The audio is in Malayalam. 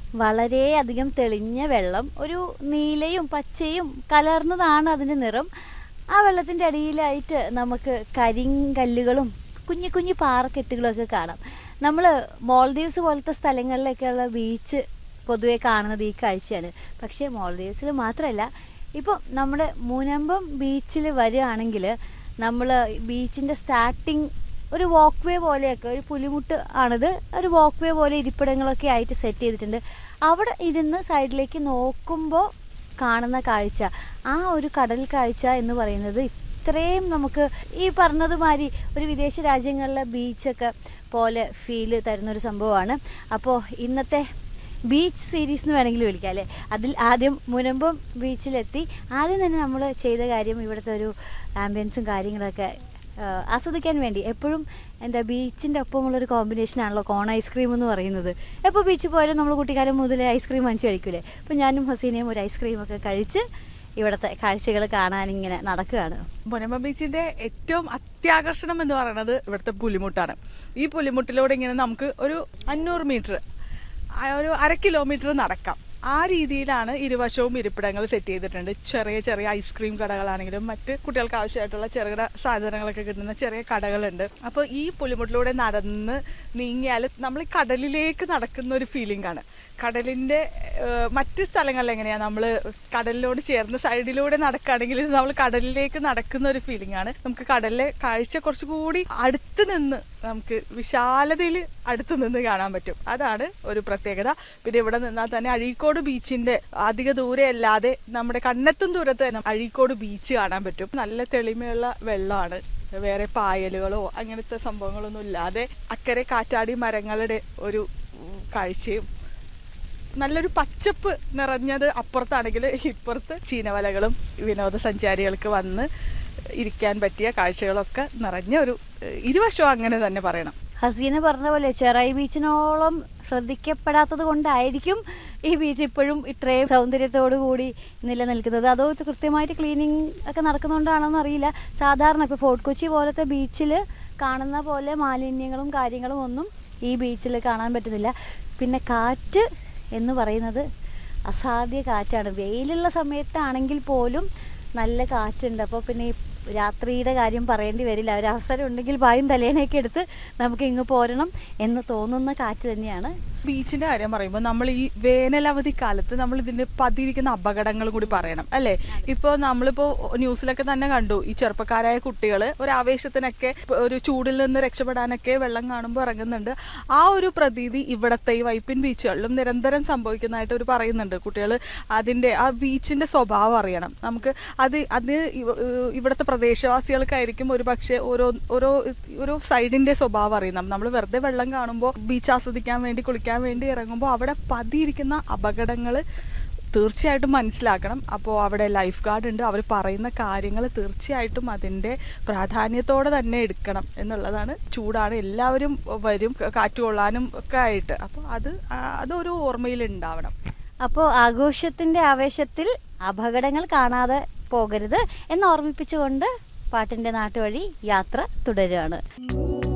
വളരെയധികം തെളിഞ്ഞ വെള്ളം ഒരു നീലയും പച്ചയും കലർന്നതാണ് അതിൻ്റെ നിറം ആ വെള്ളത്തിൻ്റെ അടിയിലായിട്ട് നമുക്ക് കരിങ്കല്ലുകളും കുഞ്ഞു കുഞ്ഞു പാറക്കെട്ടുകളൊക്കെ കാണാം നമ്മൾ മോൾദീവ്സ് പോലത്തെ സ്ഥലങ്ങളിലൊക്കെയുള്ള ബീച്ച് പൊതുവെ കാണുന്നത് ഈ കാഴ്ചയാണ് പക്ഷേ മോൾദീവ്സിൽ മാത്രമല്ല ഇപ്പോൾ നമ്മുടെ മുനമ്പം ബീച്ചിൽ വരികയാണെങ്കിൽ നമ്മൾ ബീച്ചിൻ്റെ സ്റ്റാർട്ടിങ് ഒരു വാക്ക് വേ പോലെയൊക്കെ ഒരു പുലിമുട്ട് ആണിത് ഒരു വാക്ക് വേ പോലെ ഇരിപ്പിടങ്ങളൊക്കെ ആയിട്ട് സെറ്റ് ചെയ്തിട്ടുണ്ട് അവിടെ ഇരുന്ന് സൈഡിലേക്ക് നോക്കുമ്പോൾ കാണുന്ന കാഴ്ച ആ ഒരു കടൽ കാഴ്ച എന്ന് പറയുന്നത് ഇത്രയും നമുക്ക് ഈ പറഞ്ഞതുമാതിരി ഒരു വിദേശ രാജ്യങ്ങളിലെ ബീച്ചൊക്കെ പോലെ ഫീല് തരുന്നൊരു സംഭവമാണ് അപ്പോൾ ഇന്നത്തെ ബീച്ച് സീരീസ് എന്ന് വേണമെങ്കിൽ വിളിക്കാം അല്ലേ അതിൽ ആദ്യം മുനമ്പം ബീച്ചിലെത്തി ആദ്യം തന്നെ നമ്മൾ ചെയ്ത കാര്യം ഇവിടുത്തെ ഒരു ആംബിയൻസും കാര്യങ്ങളൊക്കെ ആ, ആസ്വദിക്കാൻ വേണ്ടി എപ്പോഴും എന്താ ബീച്ചിൻ്റെ ഒപ്പമുള്ളൊരു കോമ്പിനേഷൻ ആണല്ലോ കോൺ ഐസ്ക്രീം എന്ന് പറയുന്നത് എപ്പോൾ ബീച്ചിൽ പോയാലും നമ്മൾ കുട്ടിക്കാലം മുതലേ ഐസ്ക്രീം വാങ്ങിച്ച് കഴിക്കൂലേ അപ്പോൾ ഞാനും ഹസീനയും ഒരു ഐസ്ക്രീമൊക്കെ കഴിച്ച് ഇവിടുത്തെ കാഴ്ചകൾ കാണാനിങ്ങനെ നടക്കുകയാണ് മുനമ്പ ബീച്ചിന്റെ ഏറ്റവും അത്യാകർഷണം എന്ന് പറയുന്നത് ഇവിടുത്തെ പുലിമുട്ടാണ് ഈ പുലിമുട്ടിലൂടെ ഇങ്ങനെ നമുക്ക് ഒരു അഞ്ഞൂറ് മീറ്റർ ഒരു അര കിലോമീറ്റർ നടക്കാം ആ രീതിയിലാണ് ഇരുവശവും ഇരിപ്പിടങ്ങൾ സെറ്റ് ചെയ്തിട്ടുണ്ട് ചെറിയ ചെറിയ ഐസ്ക്രീം കടകളാണെങ്കിലും മറ്റ് കുട്ടികൾക്ക് ആവശ്യമായിട്ടുള്ള ചെറുകിട സാധനങ്ങളൊക്കെ കിട്ടുന്ന ചെറിയ കടകളുണ്ട് അപ്പോൾ ഈ പുലിമുട്ടിലൂടെ നടന്ന് നീങ്ങിയാൽ നമ്മൾ ഈ കടലിലേക്ക് നടക്കുന്ന ഒരു ഫീലിംഗ് ആണ് കടലിൻ്റെ ഏഹ്, മറ്റ് സ്ഥലങ്ങളിൽ എങ്ങനെയാണ് നമ്മൾ കടലിനോട് ചേർന്ന് സൈഡിലൂടെ നടക്കുകയാണെങ്കിൽ ഇത് നമ്മൾ കടലിലേക്ക് നടക്കുന്ന ഒരു ഫീലിംഗ് ആണ് നമുക്ക് കടലിലെ കാഴ്ച കുറച്ചുകൂടി അടുത്ത് നിന്ന് നമുക്ക് വിശാലതയിൽ അടുത്ത് നിന്ന് കാണാൻ പറ്റും അതാണ് ഒരു പ്രത്യേകത പിന്നെ ഇവിടെ നിന്നാൽ തന്നെ അഴീക്കോട് ബീച്ചിന്റെ അധിക ദൂരെ അല്ലാതെ നമ്മുടെ കണ്ണെത്തും ദൂരത്ത് തന്നെ അഴീക്കോട് ബീച്ച് കാണാൻ പറ്റും നല്ല തെളിമയുള്ള വെള്ളമാണ് വേറെ പായലുകളോ അങ്ങനത്തെ സംഭവങ്ങളൊന്നും ഇല്ലാതെ അക്കരെ കാറ്റാടി മരങ്ങളുടെ ഒരു ഉം, കാഴ്ചയും നല്ലൊരു പച്ചപ്പ് നിറഞ്ഞത് അപ്പുറത്താണെങ്കിൽ ഇപ്പുറത്ത് ചീനവലകളും വിനോദസഞ്ചാരികൾക്ക് വന്ന് ഇരിക്കാൻ പറ്റിയ കാഴ്ചകളൊക്കെ നിറഞ്ഞ ഒരു ഏഹ്, ഇരുവശവും അങ്ങനെ തന്നെ പറയണം ഹസീന പറഞ്ഞ പോലെ ചെറായി ബീച്ചിനോളം ശ്രദ്ധിക്കപ്പെടാത്തത് കൊണ്ടായിരിക്കും ഈ ബീച്ച് ഇപ്പോഴും ഇത്രയും സൗന്ദര്യത്തോടു കൂടി നിലനിൽക്കുന്നത് അതോ ഇത് കൃത്യമായിട്ട് ക്ലീനിങ് ഒക്കെ നടക്കുന്നുകൊണ്ടാണോന്ന് അറിയില്ല സാധാരണ ഇപ്പോൾ ഫോർട്ട് കൊച്ചി പോലത്തെ ബീച്ചിൽ കാണുന്ന പോലെ മാലിന്യങ്ങളും കാര്യങ്ങളും ഒന്നും ഈ ബീച്ചിൽ കാണാൻ പറ്റുന്നില്ല പിന്നെ കാറ്റ് എന്ന് പറയുന്നത് അസാധ്യ കാറ്റാണ് വെയിലുള്ള സമയത്താണെങ്കിൽ പോലും നല്ല കാറ്റുണ്ട് അപ്പോൾ പിന്നെ ഈ രാത്രിയുടെ കാര്യം പറയേണ്ടി വരില്ല ഒരു അവസരം ഉണ്ടെങ്കിൽ പായും തലേണയൊക്കെ എടുത്ത് നമുക്ക് ഇങ്ങ് പോരണം എന്ന് തോന്നുന്ന കാറ്റ് തന്നെയാണ് ബീച്ചിന്റെ കാര്യം പറയുമ്പോൾ നമ്മൾ ഈ വേനലവധി കാലത്ത് നമ്മൾ ഇതിന് പതിയിരിക്കുന്ന അപകടങ്ങൾ കൂടി പറയണം അല്ലേ ഇപ്പോൾ നമ്മളിപ്പോ ന്യൂസിലൊക്കെ തന്നെ കണ്ടു ഈ ചെറുപ്പക്കാരായ കുട്ടികൾ ഒരു ആവേശത്തിനൊക്കെ ഇപ്പൊ ഒരു ചൂടിൽ നിന്ന് രക്ഷപ്പെടാനൊക്കെ വെള്ളം കാണുമ്പോൾ ഇറങ്ങുന്നുണ്ട് ആ ഒരു പ്രതീതി ഇവിടത്തെ ഈ വൈപ്പിൻ ബീച്ചുകളിലും നിരന്തരം സംഭവിക്കുന്നതായിട്ട് അവർ പറയുന്നുണ്ട് കുട്ടികൾ അതിന്റെ ആ ബീച്ചിന്റെ സ്വഭാവം അറിയണം നമുക്ക് അത് അത് ഇവ- ഇവിടുത്തെ പ്രദേശവാസികൾക്കായിരിക്കും ഒരു പക്ഷേ ഓരോ ഓരോ ഓരോ സൈഡിന്റെ സ്വഭാവം അറിയുന്നത് നമ്മൾ വെറുതെ വെള്ളം കാണുമ്പോൾ ബീച്ച് ആസ്വദിക്കാൻ വേണ്ടി കുളിക്കാൻ വേണ്ടി ഇറങ്ങുമ്പോൾ അവിടെ പതിയിരിക്കുന്ന അപകടങ്ങൾ തീർച്ചയായിട്ടും മനസ്സിലാക്കണം അപ്പോൾ അവിടെ ലൈഫ് ഗാർഡ് ഉണ്ട് അവർ പറയുന്ന കാര്യങ്ങൾ തീർച്ചയായിട്ടും അതിൻ്റെ പ്രാധാന്യത്തോടെ തന്നെ എടുക്കണം എന്നുള്ളതാണ് ചൂടാണ് എല്ലാവരും വരും കാറ്റ് കൊള്ളാനും ഒക്കെ ആയിട്ട് അപ്പോൾ അത് ആ, അതൊരു ഓർമ്മയിൽ ഉണ്ടാവണം അപ്പോൾ ആഘോഷത്തിൻ്റെ ആവേശത്തിൽ അപകടങ്ങൾ കാണാതെ പോകരുത് എന്ന് ഓർമ്മിപ്പിച്ചുകൊണ്ട് പാട്ടിൻ്റെ നാട്ടുവഴി യാത്ര തുടരുകയാണ്